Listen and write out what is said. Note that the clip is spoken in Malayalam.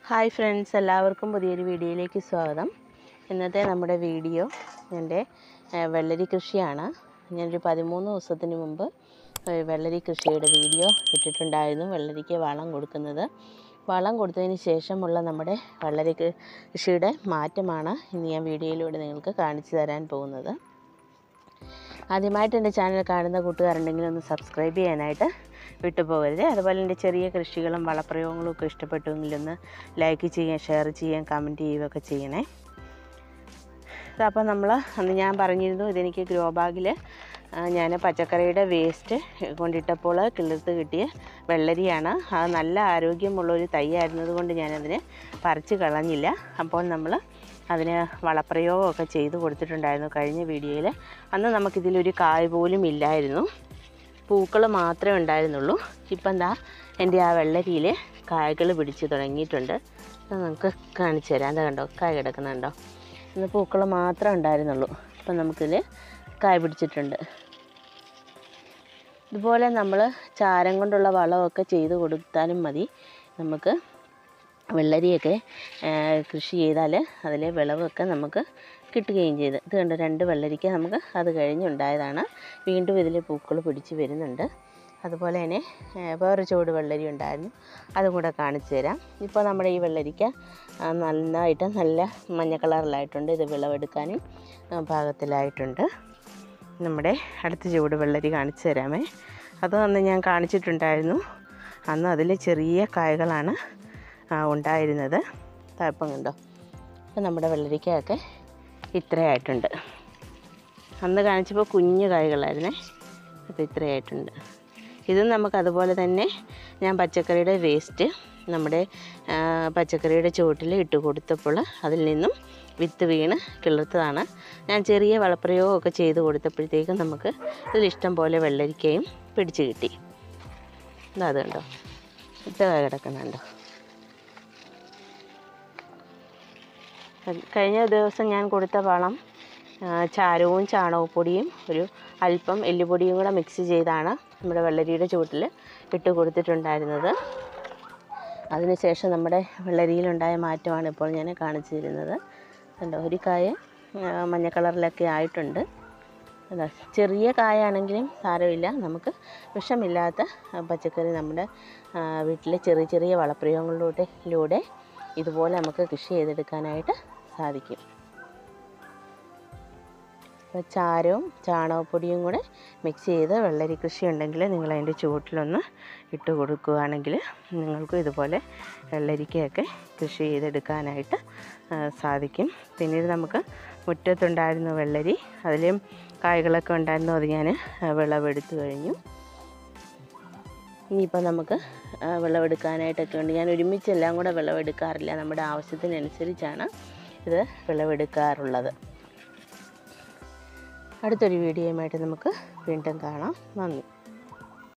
ഹായ് ഫ്രണ്ട്സ് എല്ലാവർക്കും പുതിയൊരു വീഡിയോയിലേക്ക് സ്വാഗതം ഇന്നത്തെ നമ്മുടെ വീഡിയോ എൻ്റെ ഏഹ്, വെള്ളരി കൃഷിയാണ് ഞാനൊരു പതിമൂന്ന് ദിവസത്തിന് മുമ്പ് ഏഹ്, വെള്ളരി കൃഷിയുടെ വീഡിയോ ഇട്ടിട്ടുണ്ടായിരുന്നു വെള്ളരിക്ക് വളം കൊടുക്കുന്നത് വളം കൊടുത്തതിന് ശേഷമുള്ള നമ്മുടെ വെള്ളരി കൃ- കൃഷിയുടെ മാറ്റമാണ് ഇന്ന് ഞാൻ വീഡിയോയിലൂടെ നിങ്ങൾക്ക് കാണിച്ചു തരാൻ പോകുന്നത് ആദ്യമായിട്ട് എൻ്റെ ചാനൽ കാണുന്ന കൂട്ടുകാരുണ്ടെങ്കിൽ ഒന്ന് സബ്സ്ക്രൈബ് ചെയ്യാനായിട്ട് വിട്ടുപോകരുത് അതുപോലെ എൻ്റെ ചെറിയ കൃഷികളും വളപ്രയോഗങ്ങളും ഒക്കെ ഇഷ്ടപ്പെട്ടുവെങ്കിൽ ഒന്ന് ലൈക്ക് ചെയ്യാൻ ഷെയർ ചെയ്യാൻ കമൻറ്റ് ചെയ്യുകയൊക്കെ ചെയ്യണേ അപ്പോൾ നമ്മൾ അന്ന് ഞാൻ പറഞ്ഞിരുന്നു ഇതെനിക്ക് ഗ്രോ ബാഗിൽ ഞാൻ പച്ചക്കറിയുടെ വേസ്റ്റ് കൊണ്ടിട്ടപ്പോൾ കിളിർത്ത് കിട്ടിയ വെള്ളരിയാണ് അത് നല്ല ആരോഗ്യമുള്ളൊരു തൈയായിരുന്നത് കൊണ്ട് ഞാനതിനെ പറിച്ച് കളഞ്ഞില്ല അപ്പോൾ നമ്മൾ അതിന് വളപ്രയോഗമൊക്കെ ചെയ്ത് കൊടുത്തിട്ടുണ്ടായിരുന്നു കഴിഞ്ഞ വീഡിയോയിൽ അന്ന് നമുക്കിതിലൊരു കായ് പോലും ഇല്ലായിരുന്നു പൂക്കൾ മാത്രമേ ഉണ്ടായിരുന്നുള്ളൂ ഇപ്പം എന്താ എൻ്റെ ആ വെള്ളരിയിൽ കായകൾ പിടിച്ച് തുടങ്ങിയിട്ടുണ്ട് അത് നമുക്ക് കാണിച്ചു തരാം എന്താ കണ്ടോ കായ കിടക്കുന്നുണ്ടോ ഇന്ന് പൂക്കൾ മാത്രമേ ഉണ്ടായിരുന്നുള്ളൂ ഇപ്പം നമുക്കിതിൽ കായ പിടിച്ചിട്ടുണ്ട് ഇതുപോലെ നമ്മൾ ചാരം കൊണ്ടുള്ള വളമൊക്കെ ചെയ്ത് കൊടുത്താലും മതി നമുക്ക് വെള്ളരിയൊക്കെ ആ, കൃഷി ചെയ്താൽ അതിലെ വിളവൊക്കെ നമുക്ക് കിട്ടുകയും ചെയ്ത് ഇത് കണ്ട് രണ്ട് വെള്ളരിക്ക നമുക്ക് അത് കഴിഞ്ഞുണ്ടായതാണ് വീണ്ടും ഇതിൽ പൂക്കൾ പിടിച്ച് വരുന്നുണ്ട് അതുപോലെ തന്നെ ആ, വേറൊരു ചുവട് വെള്ളരി ഉണ്ടായിരുന്നു അതും കൂടെ കാണിച്ചു തരാം ഇപ്പോൾ നമ്മുടെ ഈ വെള്ളരിക്ക ആ, നന്നായിട്ട് നല്ല മഞ്ഞ കളറിലായിട്ടുണ്ട് ഇത് വിളവെടുക്കാനും ആ, പാകത്തിലായിട്ടുണ്ട് നമ്മുടെ അടുത്ത ചുവട് വെള്ളരി കാണിച്ചു തരാമേ അത് അന്ന് ഞാൻ കാണിച്ചിട്ടുണ്ടായിരുന്നു അന്ന് അതിൽ ചെറിയ കായകളാണ് ആ, ഉണ്ടായിരുന്നത് താപ്പം കണ്ടോ അപ്പോൾ നമ്മുടെ വെള്ളരിക്കയൊക്കെ ഇത്രയായിട്ടുണ്ട് അന്ന് കാണിച്ചപ്പോൾ കുഞ്ഞു കായകളായിരുന്നേ അപ്പോൾ ഇത്രയായിട്ടുണ്ട് ഇതും നമുക്ക് അതുപോലെ തന്നെ ഞാൻ പച്ചക്കറിയുടെ വേസ്റ്റ് നമ്മുടെ ആ, പച്ചക്കറിയുടെ ചുവട്ടിൽ ഇട്ട് കൊടുത്തപ്പോൾ അതിൽ നിന്നും വിത്ത് വീണ് കിളിർത്തതാണ് ഞാൻ ചെറിയ വളപ്രയോഗമൊക്കെ ചെയ്ത് കൊടുത്തപ്പോഴത്തേക്കും നമുക്ക് ഇതിൽ ഇഷ്ടം പോലെ വെള്ളരിക്കയും പിടിച്ച് കിട്ടി ഇതാ അത് കണ്ടോ ഇത്ര കിടക്കുന്നുണ്ടോ കഴിഞ്ഞ ദിവസം ഞാൻ കൊടുത്ത വളം ആ, ചാരവും ചാണകപ്പൊടിയും ഒരു അല്പം എല്ലുപൊടിയും കൂടെ മിക്സ് ചെയ്താണ് നമ്മുടെ വെള്ളരിയുടെ ചുവട്ടിൽ ഇട്ട് കൊടുത്തിട്ടുണ്ടായിരുന്നത് അതിനുശേഷം നമ്മുടെ വെള്ളരിയിലുണ്ടായ മാറ്റമാണ് ഇപ്പോൾ ഞാൻ കാണിച്ചു തരുന്നത് കണ്ടോ ഒരു കായ ആ, മഞ്ഞ കളറിലൊക്കെ ആയിട്ടുണ്ട് അതാ ചെറിയ കായാണെങ്കിലും സാരമില്ല നമുക്ക് വിഷമില്ലാത്ത ആ, പച്ചക്കറി നമ്മുടെ ആ, വീട്ടിലെ ചെറിയ ചെറിയ വളപ്രയോഗങ്ങളിലൂടെ ലൂടെ ഇതുപോലെ നമുക്ക് കൃഷി ചെയ്തെടുക്കാനായിട്ട് സാധിക്കും അപ്പോൾ ചാരവും ചാണകപ്പൊടിയും കൂടെ മിക്സ് ചെയ്ത് വെള്ളരി കൃഷി ഉണ്ടെങ്കിൽ നിങ്ങൾ അതിൻ്റെ ചുവട്ടിലൊന്ന് ഇട്ട് കൊടുക്കുകയാണെങ്കിൽ നിങ്ങൾക്കും ഇതുപോലെ വെള്ളരിക്കയൊക്കെ കൃഷി ചെയ്തെടുക്കാനായിട്ട് ആ, സാധിക്കും പിന്നീട് നമുക്ക് മുറ്റത്തുണ്ടായിരുന്ന വെള്ളരി അതിലും കായ്കളൊക്കെ ഉണ്ടായിരുന്നു അത് ഞാൻ വിളവെടുത്ത് കഴിഞ്ഞു ഇനിയിപ്പോൾ നമുക്ക് ആ, വിളവെടുക്കാനായിട്ടൊക്കെ ഉണ്ട് ഞാൻ ഒരുമിച്ച് എല്ലാം കൂടെ വിളവെടുക്കാറില്ല നമ്മുടെ ആവശ്യത്തിനനുസരിച്ചാണ് ഇത് വിളവെടുക്കാറുള്ളത് അടുത്തൊരു വീഡിയോയുമായിട്ട് നമുക്ക് വീണ്ടും കാണാം നന്ദി